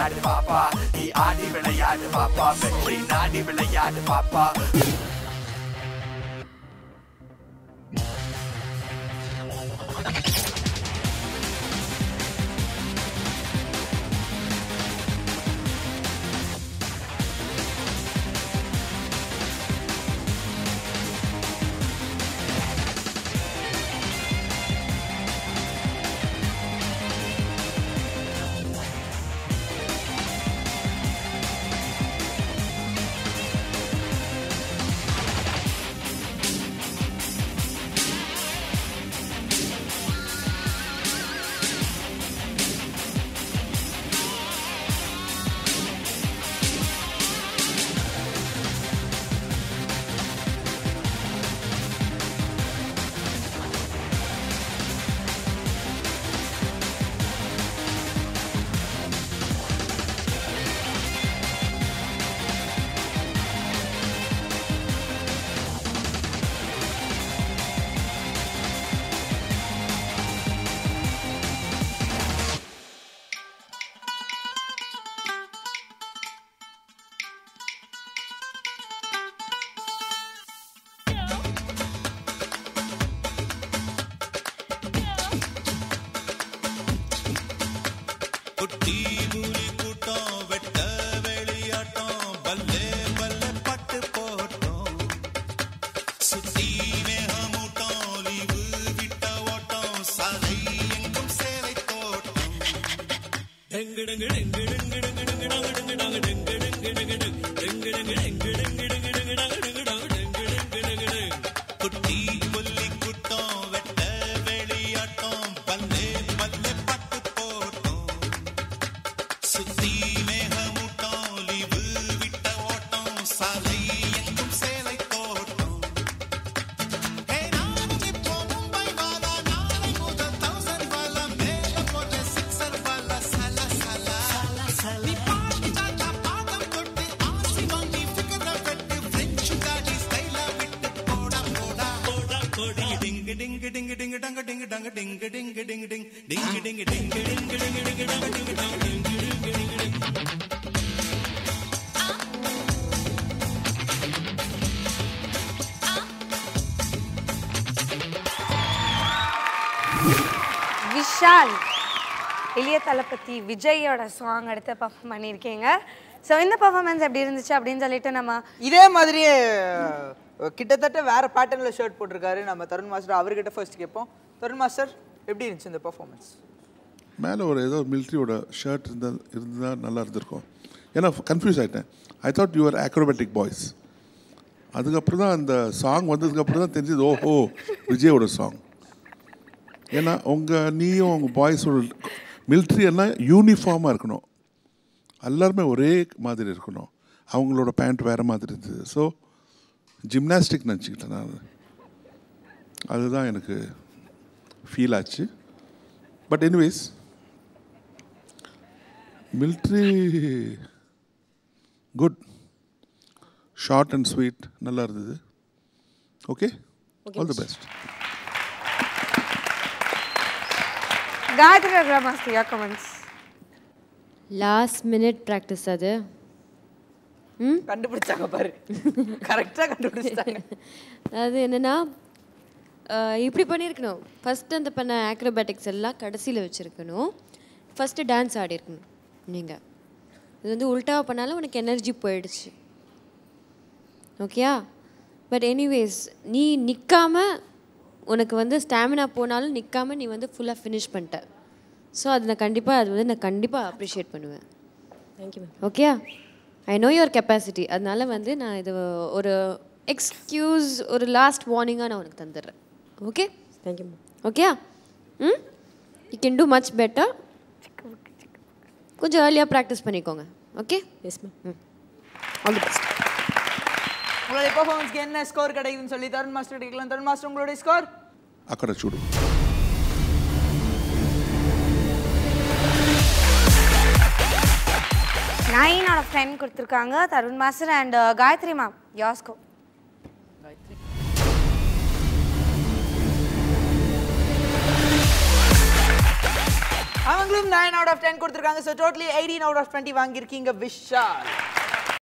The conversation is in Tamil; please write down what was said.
விளையாடு பாப்பா நீ ஆடி விளையாடு பாப்பா வெற்றி நாடி விளையாடு பாப்பா குட்டி புலி கூட்டம் வெட்ட வெளியாட்டம் பல்லே பல்லே பட்டு போட்டோம் சுத்தி மேகமூட்டம் லீவு விட்ட ஓட்டம் சாலை எங்கும் சேலை தோட்டம் டெங்கு டெங்கு டெங்கு டெங்கு டெங்கு டெங்கு டங்கு டெங்கு டங்கு டெங்கு டெங்கு டெங்கு டெங்கு டெங்கு டெங்கு டெங்கு டெங்கு டெங்கு டங்கு டெங்கு டங்கு டெங்கு டெங்கு டெங்கு டெங்கு குட்டி புலி கூட்டம் வெட்ட வெளியாட்டம் பல்லே பல்லே பட்டு போட்டோம் சுத்தி மேகமூட்டம் லீவு விட்ட ஓட்டம் சாலை எங்கும் சேலை தோட்டம் ஹே நானும் இப்போ மும்பை வாலா நாளை முதல் தௌசண்ட் வாலா மேல போட்ட சிக்ஸர் வாலா சல சல நீ பாட்டி தாத்தா பாதம் தொட்டு ஆசி வாங்கி ஃபிகர வெட்டு பிரெஞ்சு காடி ஸ்டைலா விட்டு போடா போடா போடா போடி டிங் டிங் டிங் டிங் டங்க டிங் டங்க டிங் டிங் டிங் டிங் டிங் டிங் டிங் டிங் டிங் டிங் டிங் டங்க டிங் டங்க டிங் டிங் டிங் டிங் விஷால் இளைய தளபதி விஜயோட சாங் எடுத்து பர்ஃபார்ம் பண்ணியிருக்கீங்க ஸோ இந்த பர்ஃபார்மன்ஸ் எப்படி இருந்துச்சு அப்படின்னு சொல்லிட்டு நம்ம இதே மாதிரியே அஹ், கிட்டத்தட்ட வேற பேட்டர்னில் ஷர்ட் போட்டிருக்காரு நம்ம தருண் மாஸ்டர் அவர்கிட்ட ஃபர்ஸ்ட் கேட்போம் தருண் மாஸ்டர் எப்படி இருந்துச்சு இந்த பர்ஃபார்மன்ஸ் மேலே ஒரு ஏதோ மிலிட்ரியோட ஷர்ட் இருந்தால் இருந்தால் நல்லா இருந்திருக்கும் ஏன்னா கன்ஃபியூஸ் ஆகிட்டேன் I thought your acrobatic boys அதுக்கப்புறம் தான் அந்த சாங் வந்ததுக்கப்புறம் தான் தெரிஞ்சது ஓஹோ விஜயோட சாங் ஏன்னா உங்கள் நீயும் உங்கள் பாய்ஸோட மிலிட்ரி எல்லாம் யூனிஃபார்மாக இருக்கணும் எல்லாருமே ஒரே மாதிரி இருக்கணும் அவங்களோட பேண்ட் வேறு மாதிரி இருந்தது ஸோ ஜிம்னாஸ்டிக் நினச்சிக்கிட்டேன் நான் அதுதான் எனக்கு ஃபீல் ஆச்சு but anyways military good short and sweet நல்லா இருந்தது okay all the best Gayathri அக்ரமாஸ்தி your comments last minute practice அது கண்டுபிடிச்சாங்க பாரு கரெக்டாக கண்டுபிடிச்சாங்க அது என்னென்னா இப்படி பண்ணியிருக்கணும் ஃபஸ்ட்டு அந்த பண்ண ஆக்ரோபேட்டிக்ஸ் எல்லாம் கடைசியில் வச்சுருக்கணும் ஃபஸ்ட்டு டான்ஸ் ஆடிருக்கணும் நீங்கள் இது வந்து உல்ட்டாவாக பண்ணாலும் உனக்கு எனர்ஜி போயிடுச்சு ஓகேயா பட் எனிவேஸ் நீ நிற்காம உனக்கு வந்து ஸ்டாமினா போனாலும் நிற்காம நீ வந்து ஃபுல்லாக ஃபினிஷ் பண்ணிட்ட ஸோ அது நான் கண்டிப்பாக அது வந்து நான் கண்டிப்பாக அப்ரிஷியேட் பண்ணுவேன் தேங்க்யூ மேம் ஓகேயா ஐ நோ யுவர் கெப்பாசிட்டி அதனால வந்து நான் இது ஒரு எக்ஸ்கியூஸ் ஒரு லாஸ்ட் வார்னிங்காக நான் உனக்கு தந்துடுறேன் ஓகே தேங்க்யூ மேம் ஓகேயா hmm you can do much better கொஞ்சம் ஏர்லியாக ப்ராக்டிஸ் பண்ணிக்கோங்க okay yes ma'am hmm all the best உங்களுடைய பர்ஃபார்மன்ஸ்க்கு என்ன ஸ்கோர் கிடைக்குதுன்னு சொல்லி தருண் மாஸ்டர் கேட்கலாம் தருண் மாஸ்டர் உங்களுடைய ஸ்கோர் అక్కడ చూడు நைன் ஆஃப் டென் கொடுத்துருக்காங்க Tarun master and Gayathri ma'am யாஸ்கோ அவங்களும் நைன் அவுட் ஆஃப் டென் கொடுத்துருக்காங்க so totally eighteen out of twenty வாங்கியிருக்கீங்க விஷால்